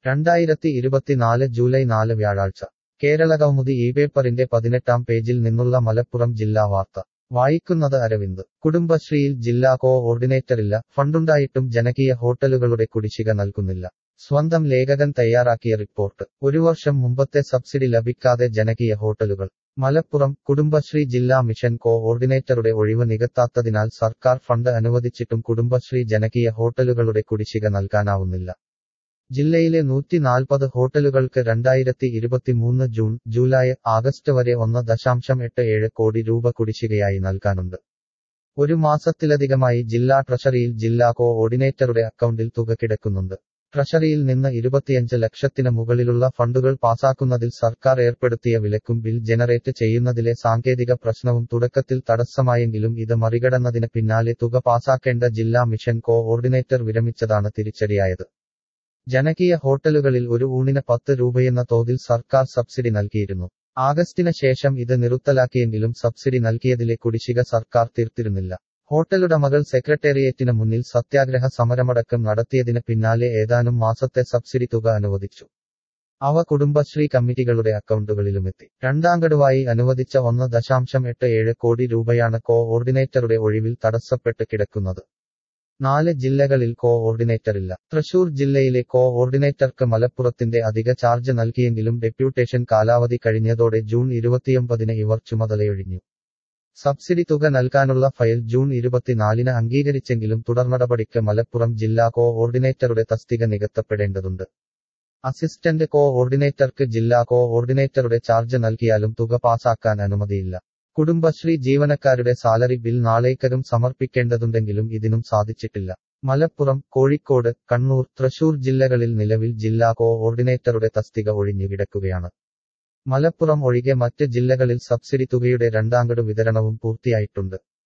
രണ്ടായിരത്തി ഇരുപത്തിനാല് ജൂലൈ നാല് വ്യാഴാഴ്ച കേരളകൗമുദി ഈ പേപ്പറിന്റെ പതിനെട്ടാം പേജിൽ നിന്നുള്ള മലപ്പുറം ജില്ലാ വാർത്ത വായിക്കുന്നത് അരവിന്ദ് കുടുംബശ്രീയിൽ ജില്ലാ കോ ഓർഡിനേറ്ററില്ല ഫണ്ടുണ്ടായിട്ടും ജനകീയ ഹോട്ടലുകളുടെ കുടിശ്ശിക നൽകുന്നില്ല സ്വന്തം ലേഖകൻ തയ്യാറാക്കിയ റിപ്പോർട്ട് ഒരു വർഷം മുമ്പത്തെ സബ്സിഡി ലഭിക്കാതെ ജനകീയ ഹോട്ടലുകൾ മലപ്പുറം കുടുംബശ്രീ ജില്ലാ മിഷൻ കോ ഓർഡിനേറ്ററുടെ ഒഴിവ് നികത്താത്തതിനാൽ സർക്കാർ ഫണ്ട് അനുവദിച്ചിട്ടും കുടുംബശ്രീ ജനകീയ ഹോട്ടലുകളുടെ കുടിശ്ശിക നൽകാനാവുന്നില്ല ജില്ലയിലെ നൂറ്റി നാൽപ്പത് ഹോട്ടലുകൾക്ക് രണ്ടായിരത്തി ഇരുപത്തിമൂന്ന് ജൂൺ ജൂലൈ ആഗസ്റ്റ് വരെ ഒന്ന് ദശാംശം എട്ട് ഏഴ് കോടി രൂപ കുടിശ്ശികയായി നൽകാനുണ്ട് ഒരു മാസത്തിലധികമായി ജില്ലാ ട്രഷറിയിൽ ജില്ലാ കോ ഓർഡിനേറ്ററുടെ അക്കൗണ്ടിൽ തുക കിടക്കുന്നുണ്ട് ട്രഷറിയിൽ നിന്ന് ഇരുപത്തിയഞ്ച് ലക്ഷത്തിന് മുകളിലുള്ള ഫണ്ടുകൾ പാസാക്കുന്നതിൽ സർക്കാർ ഏർപ്പെടുത്തിയ വിലക്കും ബിൽ ജനറേറ്റ് ചെയ്യുന്നതിലെ സാങ്കേതിക പ്രശ്നവും തുടക്കത്തിൽ തടസ്സമായെങ്കിലും ഇത് മറികടന്നതിന് പിന്നാലെ തുക പാസാക്കേണ്ട ജില്ലാ മിഷൻ കോ ഓർഡിനേറ്റർ വിരമിച്ചതാണ് തിരിച്ചടിയായത് ജനകീയ ഹോട്ടലുകളിൽ ഒരു ഊണിന് പത്ത് രൂപയെന്ന തോതിൽ സർക്കാർ സബ്സിഡി നൽകിയിരുന്നു ആഗസ്റ്റിന് ശേഷം ഇത് നിറുത്തലാക്കിയെങ്കിലും സബ്സിഡി നൽകിയതിലെ കുടിശ്ശിക സർക്കാർ തീർത്തിരുന്നില്ല ഹോട്ടലുടമകൾ സെക്രട്ടേറിയറ്റിന് മുന്നിൽ സത്യാഗ്രഹ സമരമടക്കം നടത്തിയതിന് പിന്നാലെ ഏതാനും മാസത്തെ സബ്സിഡി തുക അനുവദിച്ചു അവ കുടുംബശ്രീ കമ്മിറ്റികളുടെ അക്കൗണ്ടുകളിലുമെത്തി രണ്ടാം ഗഡുവായി അനുവദിച്ച ഒന്ന് ദശാംശം എട്ട് ഏഴ് കോടി രൂപയാണ് കോ ഓർഡിനേറ്ററുടെ ഒഴിവിൽ തടസ്സപ്പെട്ട് കിടക്കുന്നത് നാല് ജില്ലകളിൽ കോ ഓർഡിനേറ്ററില്ല തൃശൂർ ജില്ലയിലെ കോ ഓർഡിനേറ്റർക്ക് മലപ്പുറത്തിന്റെ അധിക ചാർജ് നൽകിയെങ്കിലും ഡെപ്യൂട്ടേഷൻ കാലാവധി കഴിഞ്ഞതോടെ ജൂൺ ഇരുപത്തിയൊമ്പതിന് ഇവർ ചുമതലയൊഴിഞ്ഞു സബ്സിഡി തുക നൽകാനുള്ള ഫയൽ ജൂൺ ഇരുപത്തിനാലിന് അംഗീകരിച്ചെങ്കിലും തുടർനടപടിക്ക് മലപ്പുറം ജില്ലാ കോ ഓർഡിനേറ്ററുടെ തസ്തിക നികത്തപ്പെടേണ്ടതുണ്ട് അസിസ്റ്റന്റ് കോ ഓർഡിനേറ്റർക്ക് ജില്ലാ കോ ഓർഡിനേറ്ററുടെ ചാർജ് നൽകിയാലും തുക പാസാക്കാൻ അനുമതിയില്ല കുടുംബശ്രീ ജീവനക്കാരുടെ സാലറി ബിൽ നാളേക്കകം സമർപ്പിക്കേണ്ടതുണ്ടെങ്കിലും ഇതിനും സാധിച്ചിട്ടില്ല മലപ്പുറം കോഴിക്കോട് കണ്ണൂർ തൃശൂർ ജില്ലകളിൽ നിലവിൽ ജില്ലാ കോ ഓർഡിനേറ്ററുടെ തസ്തിക ഒഴിഞ്ഞു കിടക്കുകയാണ് മലപ്പുറം ഒഴികെ മറ്റ് ജില്ലകളിൽ സബ്സിഡി തുകയുടെ രണ്ടാംഗഡു വിതരണവും പൂർത്തിയായിട്ടുണ്ട്